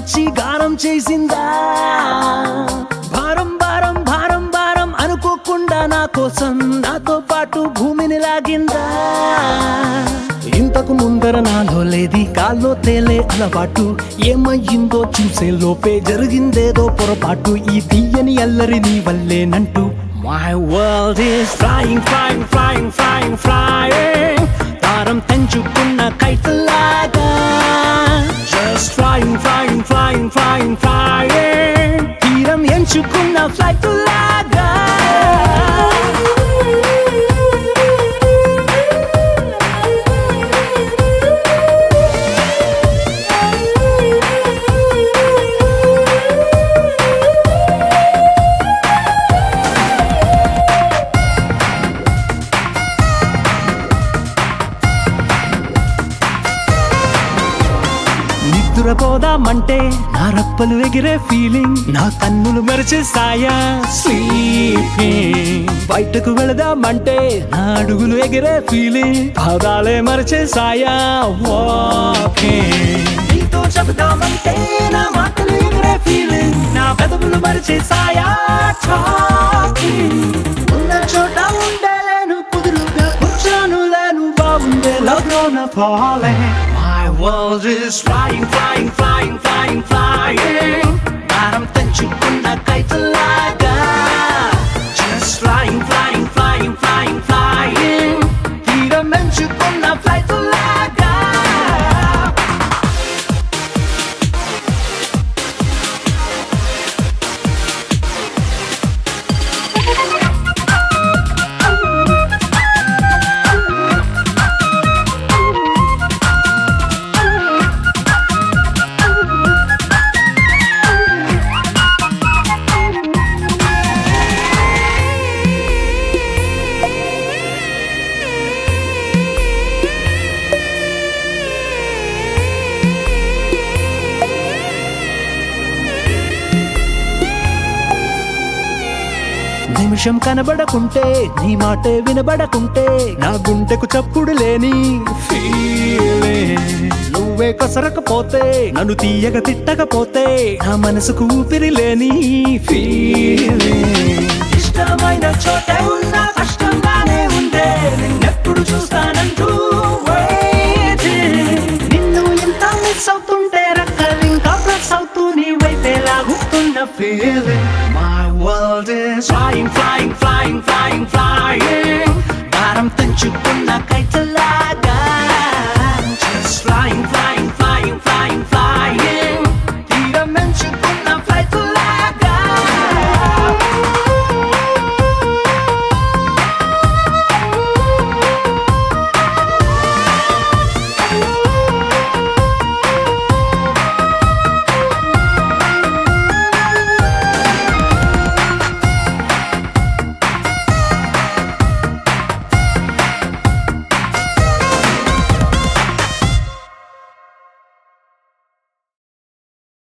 వచ్చి గానం చేసిందా భారం భారం భారం భారం అనుకోకుండా నా కోసం నాతో పాటు భూమిని లాగిందా ఇంతకు ముందర నాలో లేది కాల్లో తేలే అలవాటు ఏమయ్యిందో చూసే లోపే జరిగిందేదో పొరపాటు ఈ తీయని అల్లరి నీ వల్లేనంటూ My world is flying, flying, flying, flying, flying తారం తెంచుకున్న కైతలాగా Just flying, flying, flying, flying, flying తీరం ఎంచుకున్న ఫ్లైట్ లాగా నిద్రపోదామంటే నా రప్పలు ఎగిరే ఫీలింగ్ నా కన్నులు మెరిచేసాయా స్లీపింగ్ బయటకు వెళదామంటే నా అడుగులు ఎగిరే ఫీలింగ్ పాదాలే మరిచేసాయా వాకింగ్ నీతో చెబుదామంటే నా మాటలు ఎగిరే ఫీలింగ్ నా పెదవులు మరిచేసాయా టాకింగ్ ఉన్న చోట ఉండలేను కుదురుగా కూర్చోను లేను బాగుండే లవ్లోన పోలే My world is flying, flying, flying, flying, flying భారం తెంచుకున్న కైతలాగా Just flying, flying, flying, flying, flying తీరం ఎంచుకున్న ఫ్లైట్ లాగా నిమిషం కనబడకుంటే నీ మాటే వినబడకుంటే నా గుండెకు చప్పుడు లేని ఫీలింగ్ నువ్వే కసరకపోతే నన్ను తీయగ తిట్టకపోతే నా మనసుకు ఊపిరి లేని ఫీలింగ్ ఇష్టమైన చోటే ఉన్న కష్టంగానే ఉందే నిన్నెప్పుడు చూస్తానంటూ waiting. నిన్ను ఎంత మిస్ అవుతుంటే రక్కలు ఇంకా ప్లస్ అవుతూ నీ వైపే లాగుతున్న feeling my world is flying flying flying flying flying భారం తెంచుకున్న